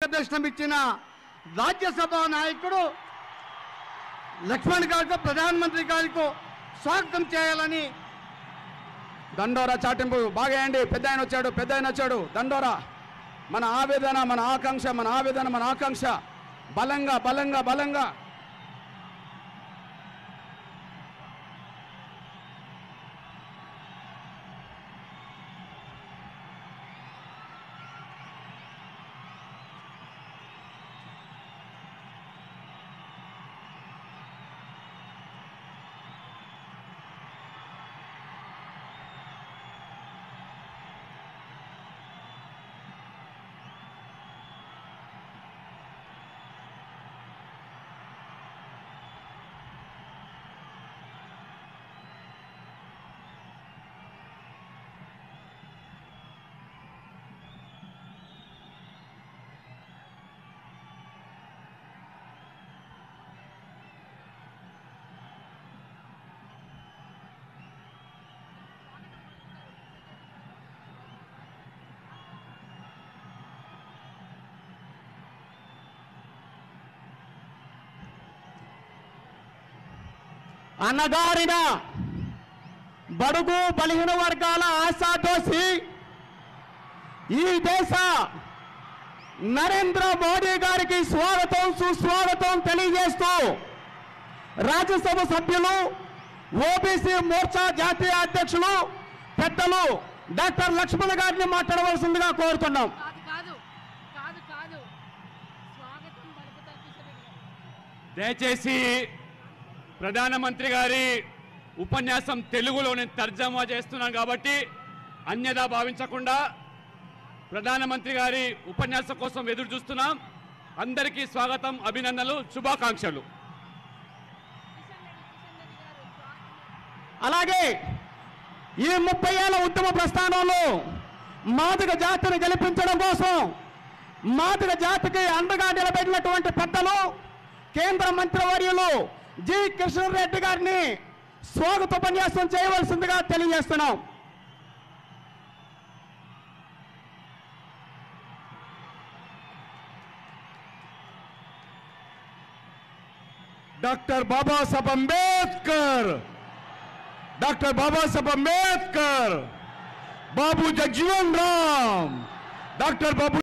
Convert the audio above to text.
మార్గదర్శనం ఇచ్చిన రాజ్యసభ నాయకుడు లక్ష్మణ్ గారికో ప్రధానమంత్రి గారికో స్వాగతం చేయాలని దండోరా చాటింపు బాగా వేయండి పెద్ద ఆయన వచ్చాడు పెద్ద ఆయన వచ్చాడు దండోరా మన ఆవేదన మన ఆకాంక్ష మన ఆవేదన మన ఆకాంక్ష బలంగా బలంగా బలంగా అన్నగారిన బడుగు బలహీన వర్గాల ఆశాదోసి ఈ దేశ నరేంద్ర మోడీ గారికి స్వాగతం సుస్వాగతం తెలియజేస్తూ రాజ్యసభ సభ్యులు ఓబీసీ మోర్చా జాతీయ అధ్యక్షులు పెద్దలు డాక్టర్ లక్ష్మణ్ గారిని మాట్లాడవలసిందిగా కోరుతున్నాం కాదు కాదు కాదు కాదు స్వాగతం పలుకుతారు కిషన్ రెడ్డి గారు దయచేసి ప్రధానమంత్రి గారి ఉపన్యాసం తెలుగులో నేను తర్జమా చేస్తున్నాను కాబట్టి అన్యదా భావించకుండా ప్రధానమంత్రి గారి ఉపన్యాసం కోసం ఎదురు చూస్తున్నాం అందరికీ స్వాగతం అభినందనలు శుభాకాంక్షలు కిషన్ రెడ్డి కిషన్ రెడ్డి గారు స్వాగతం అలాగే ఈ ముప్పై ఏళ్ళ ఉద్యమ ప్రస్థానంలో మాదిగ జాతిని గెలిపించడం కోసం మాదిగ జాతికి అండగా నిలబడినటువంటి పెద్దలు కేంద్ర మంత్రివర్యులు జి కిషన్ రెడ్డి గారిని స్వాగతోపన్యాసం చేయవలసిందిగా తెలియజేస్తున్నాం doctor Babasaheb Ambedkar doctor Babasaheb Ambedkar Babu Jagjivan Ram doctor బాబు